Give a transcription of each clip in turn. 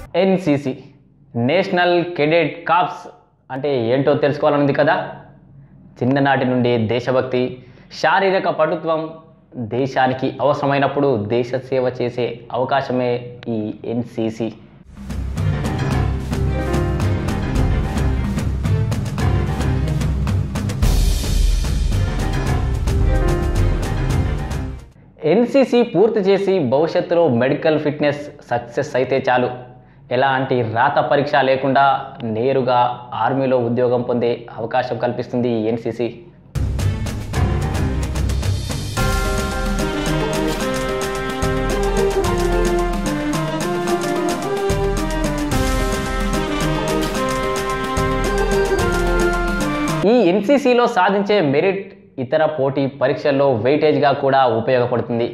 NCC national cadet caps అంటే ఏంటో తెలుసుకోవాలనుంది కదా చిన్ననాటి నుండి దేశభక్తి శారీరక పటుత్వం దేశానికి అవసరమైనప్పుడు దేశ సేవ చేసే అవకాశమే ఈ ఎన్సిసి ఎన్సిసి పూర్తి చేసి భవిష్యత్తులో మెడికల్ ఫిట్నెస్ సక్సెస్ అయితే చాలు ఎలాంటి రాత పరీక్ష లేకుండా నేరుగా ఆర్మీలో ఉద్యోగం పొందే అవకాశం కల్పిస్తుంది ఈ ఎన్సిసి ఈ ఎన్సిసిలో సాధించే మెరిట్ ఇతర పోటీ పరీక్షల్లో వెయిటేజ్గా కూడా ఉపయోగపడుతుంది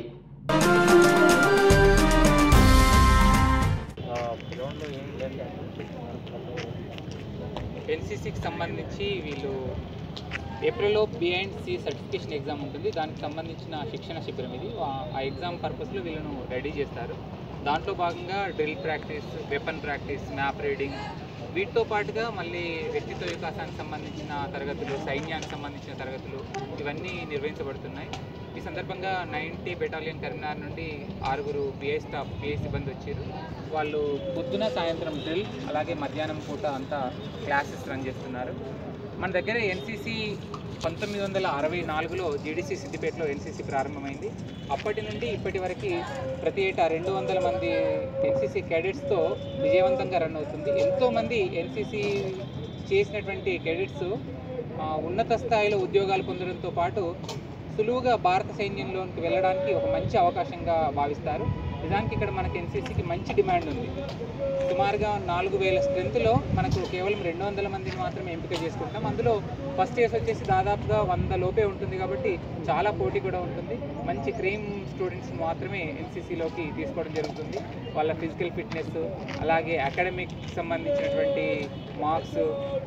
ఎన్సీసీకి సంబంధించి వీళ్ళు ఏప్రిల్లో బిహైండ్ సి సర్టిఫికేషన్ ఎగ్జామ్ ఉంటుంది దానికి సంబంధించిన శిక్షణ శిబిరం ఇది ఆ- ఆ ఎగ్జామ్ పర్పస్లో వీళ్ళను రెడీ చేస్తారు దాంట్లో భాగంగా drill practice weapon practice map reading వీటితో పాటుగా మళ్ళీ వ్యక్తిత్వ వికాసానికి సంబంధించిన తరగతులు సైన్యానికి సంబంధించిన తరగతులు ఇవన్నీ నిర్వహించబడుతున్నాయి ఈ సందర్భంగా నైంటీ బెటాలియన్ కరీంనగర్ నుండి ఆరుగురు బిఐ స్టాఫ్ బిఐ సిబ్బంది వచ్చారు వాళ్ళు పొద్దున సాయంత్రం డ్రిల్ అలాగే మధ్యాహ్నం పూట అంతా క్లాసెస్ రన్ చేస్తున్నారు మన దగ్గర ఎన్సీసీ పంతొమ్మిది వందల అరవై నాలుగులో జీడీసీ సిద్దిపేటలో ఎన్సీసీ ప్రారంభమైంది అప్పటి నుండి ఇప్పటి వరకు ప్రతి ఏటా రెండు వందల మంది ఎన్సీసీ క్యాడెట్స్తో విజయవంతంగా రన్ అవుతుంది ఎంతోమంది ఎన్సీసీ చేసినటువంటి క్యాడెట్స్ ఉన్నత స్థాయిలో ఉద్యోగాలు పొందడంతో పాటు సులువుగా భారత సైన్యంలోకి వెళ్ళడానికి ఒక మంచి అవకాశంగా భావిస్తారు నిజానికి ఇక్కడ మనకి ఎన్సీసీకి మంచి డిమాండ్ ఉంది సుమారుగా నాలుగు వేల స్ట్రెంత్లో మనకు కేవలం రెండు వందల మందిని మాత్రమే ఎంపిక చేసుకుంటాం అందులో ఫస్ట్ ఇయర్స్ వచ్చేసి దాదాపుగా వంద లోపే ఉంటుంది కాబట్టి చాలా పోటీ కూడా ఉంటుంది మంచి క్రీమ్ స్టూడెంట్స్ మాత్రమే ఎన్సీసీలోకి తీసుకోవడం జరుగుతుంది వాళ్ళ ఫిజికల్ ఫిట్నెస్ అలాగే అకాడమిక్ సంబంధించినటువంటి మార్క్స్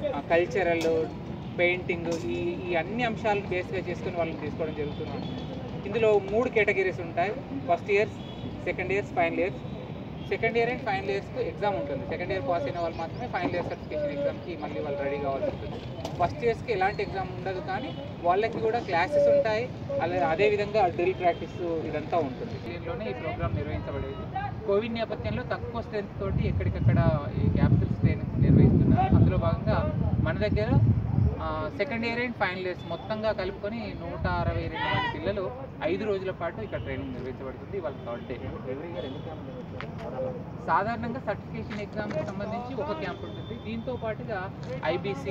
కల్చరల్ పెయింటింగ్ ఈ ఈ అన్ని అంశాలను బేస్గా చేసుకుని వాళ్ళని తీసుకోవడం జరుగుతుంది ఇందులో మూడు కేటగిరీస్ ఉంటాయి first years second years final years second year and final ఇయర్స్కి ఎగ్జామ్ ఉంటుంది సెకండ్ ఇయర్ పాస్ అయిన వాళ్ళు మాత్రమే ఫైనల్ ఇయర్ సర్టిఫికేషన్ ఎగ్జామ్కి మళ్ళీ వాళ్ళు రెడీ కావాల్సి ఉంటుంది ఫస్ట్ ఇయర్స్కి ఎలాంటి ఎగ్జామ్ ఉండదు కానీ వాళ్ళకి కూడా క్లాసెస్ ఉంటాయి అలా అదేవిధంగా డ్రిల్ ప్రాక్టీస్ ఇదంతా ఉంటుంది దీనిలోనే ఈ ప్రోగ్రామ్ నిర్వహించబడేది కోవిడ్ నేపథ్యంలో తక్కువ స్ట్రెంత్ తోటి ఎక్కడికక్కడ ఈ క్యాప్సూల్స్ ట్రైనింగ్స్ నిర్వహిస్తున్నారు అందులో భాగంగా మన దగ్గర second year and final years మొత్తంగా కలుపుకొని నూట అరవై రెండు మంది పిల్లలు ఐదు రోజుల పాటు ఇక్కడ ట్రైనింగ్ నిర్వహించబడుతుంది వాళ్ళ థర్డ్ డే ఎవ్రీ ఇయర్ ఎన్ని క్యాంప్ సాధారణంగా సర్టిఫికేషన్ ఎగ్జామ్కి సంబంధించి ఒక క్యాంప్ ఉంటుంది దీంతో పాటుగా IBC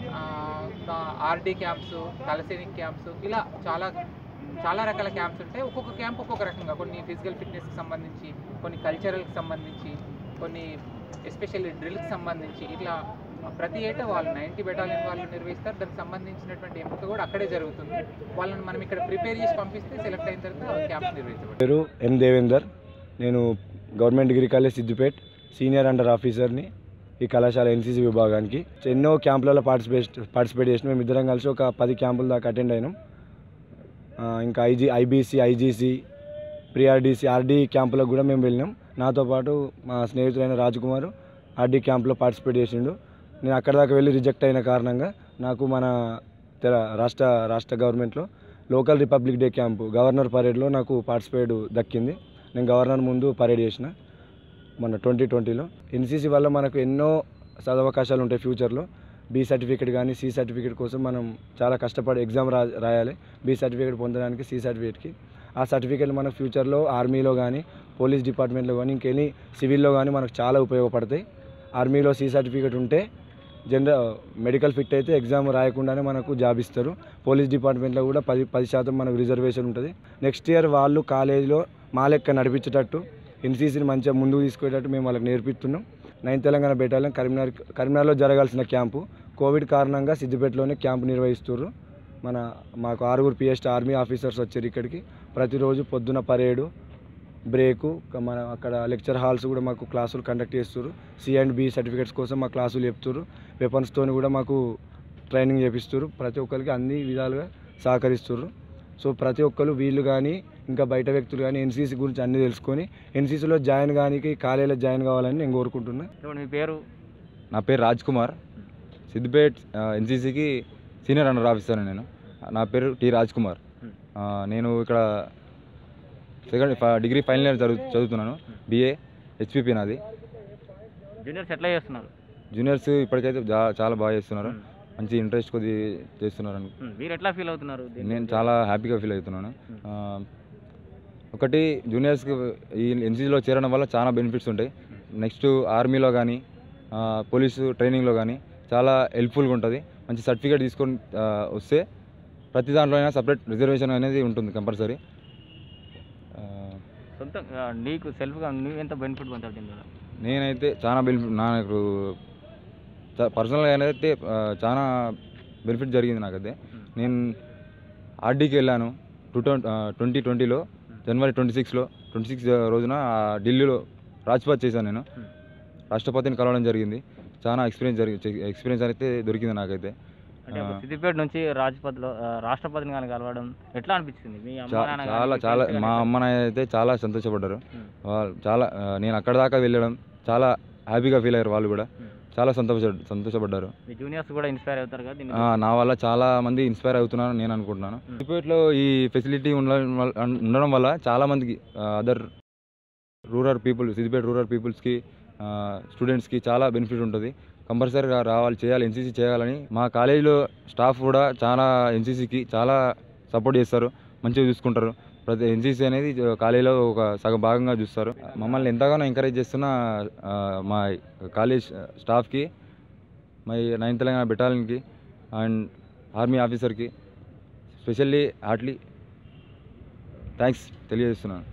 RD camps Thal Sainik camps ఇలా చాలా చాలా రకాల క్యాంప్స్ ఉంటాయి ఒక్కొక్క క్యాంప్ ఒక్కొక్క రకంగా కొన్ని ఫిజికల్ ఫిట్నెస్కి సంబంధించి కొన్ని కల్చరల్కి సంబంధించి కొన్ని ఎస్పెషల్లీ డ్రిల్కి సంబంధించి ఇట్లా ప్రతి ఏటా వాళ్ళు నైంటీ బెటాలియన్ వాళ్ళు నిర్వహిస్తారు దానికి సంబంధించినటువంటి ఎంపిక కూడా అక్కడే జరుగుతుంది వాళ్ళని మనం ఇక్కడ ప్రిపేర్ చేసి పంపిస్తే సెలెక్ట్ అయిన తర్వాత క్యాంప్ నిర్వహించబడుతుంది పేరు ఎం దేవేందర్ నేను government degree college Siddipet senior under ఆఫీసర్ని ఈ కళాశాల ఎన్సీసీ విభాగానికి ఎన్నో క్యాంపులలో పార్టిసిపేట్ పార్టిసిపేట్ చేసిన మేము ఇద్దరం కలిసి ఒక పది క్యాంపుల దాకా అటెండ్ అయినాం ఆ, ఇంకా IG IBC IGC pre RDC RD క్యాంపులకు కూడా మేము వెళ్ళినాం నాతో పాటు మా స్నేహితుడైన రాజ్కుమార్ ఆర్డీ క్యాంప్లో పార్టిసిపేట్ చేసిండు నేను అక్కడ దాకా వెళ్ళి రిజెక్ట్ అయిన కారణంగా నాకు మన తెల రాష్ట్ర రాష్ట్ర గవర్నమెంట్లో local Republic Day camp governor పరేడ్లో నాకు పార్టిసిపేట్ దక్కింది నేను గవర్నర్ ముందు పరేడ్ చేసిన మన ట్వంటీ ట్వంటీలో ఎన్సీసీ వల్ల మనకు ఎన్నో సదవకాశాలు ఉంటాయి ఫ్యూచర్లో బి సర్టిఫికేట్ కానీ సి సర్టిఫికేట్ కోసం మనం చాలా కష్టపడి ఎగ్జామ్ రా రాయాలి బి సర్టిఫికేట్ పొందడానికి సి సర్టిఫికేట్కి ఆ సర్టిఫికేట్ మనకు ఫ్యూచర్లో ఆర్మీలో కానీ పోలీస్ డిపార్ట్మెంట్లో కానీ ఇంకెనీ సివిల్లో కానీ మనకు చాలా ఉపయోగపడతాయి ఆర్మీలో సి సర్టిఫికేట్ ఉంటే జనరల్ మెడికల్ ఫిట్ అయితే ఎగ్జామ్ రాయకుండానే మనకు జాబ్ ఇస్తారు పోలీస్ డిపార్ట్మెంట్లో కూడా పది పది శాతం మనకు రిజర్వేషన్ ఉంటుంది నెక్స్ట్ ఇయర్ వాళ్ళు కాలేజీలో మా లెక్క నడిపించేటట్టు ఎన్సీసీని మంచిగా ముందుకు తీసుకునేటట్టు మేము వాళ్ళకి నేర్పిస్తున్నాం నైన్త్ తెలంగాణ బెటాలియన్ కరీంనగర్ కరీంనగర్లో జరగాల్సిన క్యాంపు కోవిడ్ కారణంగా సిద్దిపేటలోనే క్యాంపు నిర్వహిస్తున్నారు మన మాకు ఆరుగురు పిఎస్టీ ఆర్మీ ఆఫీసర్స్ వచ్చారు ఇక్కడికి ప్రతిరోజు పొద్దున పరేడు బ్రేకు మన అక్కడ లెక్చర్ హాల్స్ కూడా మాకు క్లాసులు కండక్ట్ చేస్తారు సి అండ్ బి సర్టిఫికేట్స్ కోసం మా క్లాసులు చెప్తారు వెపన్స్తో కూడా మాకు ట్రైనింగ్ చేపిస్తారు ప్రతి ఒక్కరికి అన్ని విధాలుగా సహకరిస్తారు సో ప్రతి ఒక్కరు వీళ్ళు కానీ ఇంకా బయట వ్యక్తులు కానీ ఎన్సీసీ గురించి అన్నీ తెలుసుకొని ఎన్సీసీలో జాయిన్ కానీ కాలేజీలో జాయిన్ కావాలని నేను కోరుకుంటున్నా ఇప్పుడు మీ పేరు నా పేరు రాజ్ కుమార్ సిద్దిపేట్ ఎన్సీసీకి సీనియర్ అండర్ ఆఫీసర్ నేను నా పేరు టి రాజ్ కుమార్ ఆ, నేను ఇక్కడ సెకండ్ ఫ- డిగ్రీ ఫైనల్ ఇయర్ చదువు చదువుతున్నాను బిఏ హెచ్పిపి నాది జూనియర్స్ ఎట్లా చేస్తున్నారు జూనియర్స్ ఇప్పటికైతే జా- చాలా బాగా చేస్తున్నారు మంచి ఇంట్రెస్ట్ కొద్ది చేస్తున్నారు అను- మీరు ఎట్లా ఫీల్ అవుతున్నారు నేను చాలా హ్యాపీగా ఫీల్ అవుతున్నాను ఆ, ఒకటి జూనియర్స్కి ఈ ఎన్సీసీలో చేరడం వల్ల చాలా బెనిఫిట్స్ ఉంటాయి నెక్స్ట్ ఆర్మీలో కానీ పోలీసు ట్రైనింగ్లో కానీ చాలా హెల్ప్ఫుల్గా ఉంటుంది మంచి సర్టిఫికేట్ తీసుకొని ఆ, వస్తే ప్రతి దాంట్లో అయినా సపరేట్ రిజర్వేషన్ అనేది ఉంటుంది కంపల్సరీ సొంత నీకు సెల్ఫ్గా నువ్వు ఎంత బెనిఫిట్ పొందావు దీనివల్ల నేనైతే చాలా బెనిఫిట్ నాకు పర్సనల్గా అయితే ఆ, చాలా బెనిఫిట్ జరిగింది నాకైతే నేను ఆర్డీకి వెళ్ళాను టూ ట్వంటీ ట్వంటీలో జనవరి ట్వంటీ సిక్స్లో ట్వంటీ సిక్స్ రోజున ఆ, ఢిల్లీలో రాజ్పాత్ చేశాను నేను రాష్ట్రపతిని కలవడం జరిగింది చాలా ఎక్స్పీరియన్స్ జరిగి ఎక్స్పీరియన్స్ అయితే దొరికింది నాకైతే అంటే ఆ. సిద్దిపేట నుంచి రాజ్పథ్లో ఆ, రాష్ట్రపతిని కానీ కలవడం ఎట్లా అనిపించింది మీ అమ్మ చా- నాన్న చాలా కానీ, చాలా friends మా కానీ అమ్మ నాన్న అయితే చాలా సంతోషపడ్డారు ఉమ్. వాళ్ళు చాలా ఆ, నేను అక్కడ దాకా వెళ్ళడం చాలా హ్యాపీగా ఫీల్ అయ్యారు వాళ్ళు కూడా ఉమ్. చాలా సంతోష సంతోషపడ్డారు మీ జూనియర్స్ కూడా ఇన్స్పైర్ అవుతారు కదా దీన్ని ఆ, నా వల్ల చాలా మంది ఇన్స్పైర్ అవుతున్నారని నేను అనుకుంటున్నాను సిద్దిపేటలో ఈ ఫెసిలిటీ ఉండడం వల్ల ఉండడం వల్ల చాలా మందికి other rural people Siddipet rural పీపుల్స్కి స్టూడెంట్స్కి చాలా బెనిఫిట్ ఉంటుంది కంపల్సరీగా రావాలి చేయాలి ఎన్సీసీ చేయాలని మా కాలేజీలో స్టాఫ్ కూడా చాలా ఎన్సీసీకి చాలా సపోర్ట్ చేస్తారు మంచిగా చూసుకుంటారు ప్రతి ఎన్సీసీ అనేది కాలేజీలో ఒక సగం భాగంగా చూస్తారు మమ్మల్ని ఎంతగానో ఎంకరేజ్ చేస్తున్న ఆ, మా కాలేజ్ స్టాఫ్కి మై నైన్త్ తెలంగాణ బెటాలియన్కి అండ్ ఆర్మీ ఆఫీసర్కి స్పెషల్లీ హార్ట్లీ థ్యాంక్స్ తెలియజేస్తున్నాను